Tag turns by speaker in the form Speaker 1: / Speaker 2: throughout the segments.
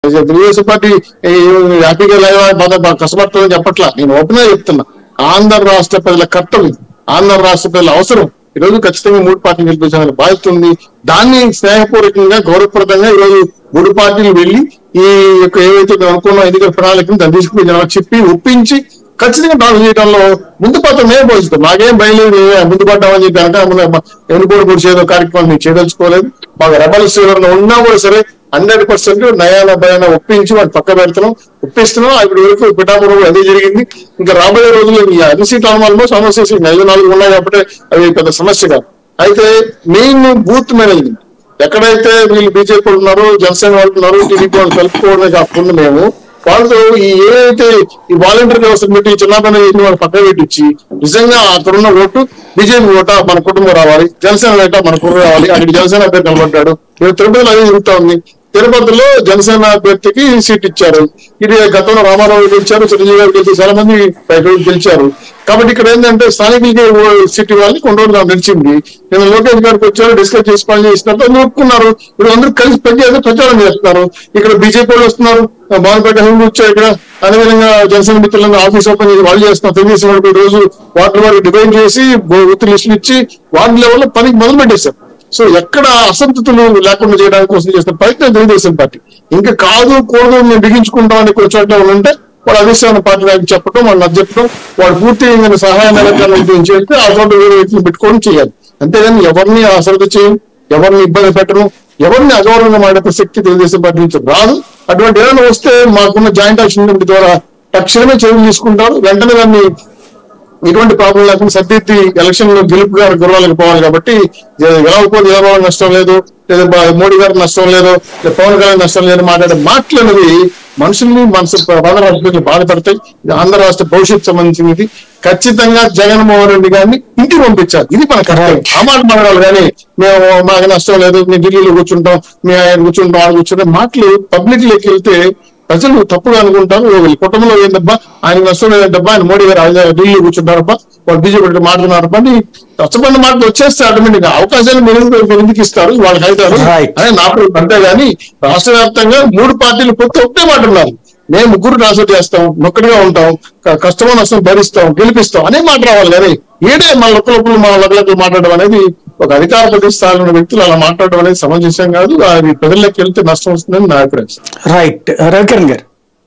Speaker 1: Telugu Desam party ఈ, హ్యాపీగా లేదా బాధ బాధ కష్టపడుతుందని చెప్పట్లా నేను ఓపెన్ గా చెప్తున్నా ఆంధ్ర రాష్ట్ర ప్రజల కర్తవ్యం ఆంధ్ర రాష్ట్ర ప్రజల అవసరం ఈ రోజు ఖచ్చితంగా మూడు పార్టీలు గెలిపించాలని బాధ్యత ఉంది దాన్ని స్నేహపూర్వకంగా గౌరవప్రదంగా ఈ రోజు మూడు పార్టీలు వెళ్లి ఈ యొక్క ఏవైతే మేము అనుకున్న ఎన్నికల ప్రణాళికను దాన్ని తీసుకుని జనాలకు చెప్పి ఒప్పించి ఖచ్చితంగా డాన్స్ చేయడంలో ముందు పాత్ర మేము పోషిస్తాం మాకేం బయలుదేరి ముందు పడ్డామని చెప్పి కనుక ఎన్నుకోడు కూడా చేయదో కార్యక్రమం మేము చేయదలుచుకోలేదు మాకు రెబల్స్ ఎవరైనా ఉన్నా కూడా సరే హండ్రెడ్ పర్సెంట్ నయాన భయాన ఒప్పించి వాటి పక్క పెడుతున్నాం ఒప్పిస్తున్నాం ఇప్పుడు వరకు పిఠాపురం అదే జరిగింది ఇంకా రాబోయే రోజుల్లో ఈ అన్ని సీట్లు ఆల్మోస్ట్ సమస్య ఐదు నాలుగు ఉన్నాయి కాబట్టి అవి పెద్ద సమస్య కాదు అయితే మెయిన్ బూత్ మేనేజ్మెంట్ ఎక్కడైతే వీళ్ళు బీజేపీ వాళ్ళు ఉన్నారు జనసేన వాళ్ళు ఉన్నారు టీడీపీ వాళ్ళు కలుపుకోవడమే కాకుండా మేము వాళ్ళతో ఈ ఏదైతే ఈ వాలంటీర్ వ్యవస్థ పెట్టి చిన్నపని చేసిన వాళ్ళు పక్కన పెట్టించి నిజంగా అక్కడ ఉన్న ఓటు బీజేపీ ఓట మన కుటుంబం రావాలి జనసేన ఓట మన కుటుంబం రావాలి అక్కడ జనసేన అభ్యర్థి నిలబడ్డాడు ఇప్పుడు తిరుపతిలో అదే జరుగుతా ఉంది తిరుపతిలో జనసేన అభ్యర్థికి సీట్ ఇచ్చారు ఇది గతంలో రామారావు గెలిచారు చిరంజీవి గారు గెలిచి చాలా మంది ఇక్కడ గెలిచారు కాబట్టి ఇక్కడ ఏంటంటే స్థానికులకి ఓ- సీట్ ఇవ్వాలని కొన్ని రోజులు నడిచింది నేను లోకేష్ గారికి వచ్చారు డిస్కస్ చేసి పని చేసినట్టు అందరూ ఒప్పుకున్నారు ఇప్పుడు అందరూ కలిసి పెద్ద ఎత్తున ప్రచారం చేస్తున్నారు ఇక్కడ బీజేపీ వాళ్ళు వస్తున్నారు బాగుపేట హోమ్ వచ్చారు ఇక్కడ అదేవిధంగా జనసేన మిత్రులను ఆఫీస్ ఓపెన్ చేసి వాళ్ళు చేస్తున్నారు తెలుగుదేశం వాళ్ళు ఈ రోజు వాటర్ వారికి డివైడ్ చేసి ఉత్తి లిస్టులు ఇచ్చి వార్డు లెవెల్లో పనికి మొదలు పెట్టేశారు సో ఎక్కడ అసంతతులు లేకుండా చేయడానికి కోసం చేసిన ప్రయత్నం తెలుగుదేశం పార్టీ ఇంకా కాదు కూడదు మేము బిగించుకుంటాం అని కొన్ని చోట్ల ఉంటే వాడు అధిష్టాన పార్టీ నాకు చెప్పడం వాళ్ళు నాకు చెప్పడం వాడు పూర్తి ఇంకా సహాయ నిలకరణ చేస్తే ఆ చోట వేరే వ్యక్తులు పెట్టుకొని చేయాలి అంతేగాని ఎవరిని అశ్రద్ధ చేయం ఎవరిని ఇబ్బంది పెట్టడం ఎవరిని అగౌరవంగా మాడే ప్రసక్తి తెలుగుదేశం పార్టీ నుంచి రాదు అటువంటి ఏమైనా వస్తే మాకున్న జాయింట్ యాక్షన్ కమిటీ ద్వారా తక్షణమే చర్యలు తీసుకుంటారు వెంటనే దాన్ని ఎటువంటి ప్రాబ్లం లేకుండా సర్దిద్ది ఎలక్షన్ లో గెలుపు గారు గురవాలకు పోవాలి కాబట్టి గెలవకపోతే చంద్రబాబు నష్టం లేదు లేదా బా- మోడీ గారికి నష్టం లేదు లేదా పవన్ కళ్యాణ్ నష్టం లేదు మాట్లాడే మాటలు అనేవి మనుషుల్ని మనసు ఆంధ్ర రాష్ట్రానికి బాధపడతాయి ఇది ఆంధ్ర రాష్ట్ర భవిష్యత్తు సంబంధించినది ఖచ్చితంగా జగన్మోహన్ రెడ్డి గారిని ఇంటికి పంపించాలి ఇది మన కర్తవ్యం ఆ మాట మాట్లాడాలి కానీ మేము మాకు నష్టం లేదు మేము ఢిల్లీలో కూర్చుంటాం మేము ఆయన కూర్చుంటాం ఆయన కూర్చుంటాం మాటలు పబ్లిక్ లోకి వెళ్తే ప్రజలు తప్పుగా అనుకుంటారు ఓ వీళ్ళ కుటుంబంలో ఏందబ్బా ఆయన నష్టం లేదంటబ్బా ఆయన మోడీ గారు ఆయన ఢిల్లీ కూర్చుంటారబ్బా వాళ్ళు బీజేపీ మాట్లాడుతున్నారబ్బా అని రచ్చబండ మాటలు వచ్చేస్తే ఆటోమేటిక్ అవకాశాలు మీరు ఎందుకు ఎందుకు ఇస్తారు వాళ్ళకి అవుతారు
Speaker 2: Right.
Speaker 1: అని నాకు అంతేగాని రాష్ట్ర వ్యాప్తంగా మూడు పార్టీలు పొత్తు ఒకటే మాట ఉన్నారు మేము ముగ్గురు ట్రాన్స్ఫర్ చేస్తాం ఒక్కడిగా ఉంటాం క- కష్టమో నష్టం భరిస్తాం గెలిపిస్తాం అనే మాట రావాలి కానీ ఏడే మన లొక్కలొక్కలు మన లొక్కలొక్కలు మాట్లాడడం అనేది ఒక అధికార ప్రతి స్థాయిలో ఉన్న వ్యక్తులు అలా మాట్లాడడం అనేది సమంజసం కాదు అది ప్రజల్లోకి వెళ్తే నష్టం వస్తుందని నా అభిప్రాయం
Speaker 2: రైట్ రవికిరణ్ గారు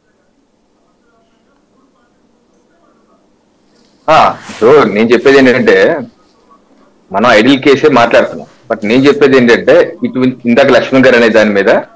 Speaker 3: ఆ, సో నేను చెప్పేది ఏంటంటే మనం ఐడిల్ కేసే మాట్లాడుతున్నాం బట్ నేను చెప్పేది ఏంటంటే ఇటు ఇందాక లక్ష్మణ్ గారు అనే దాని మీద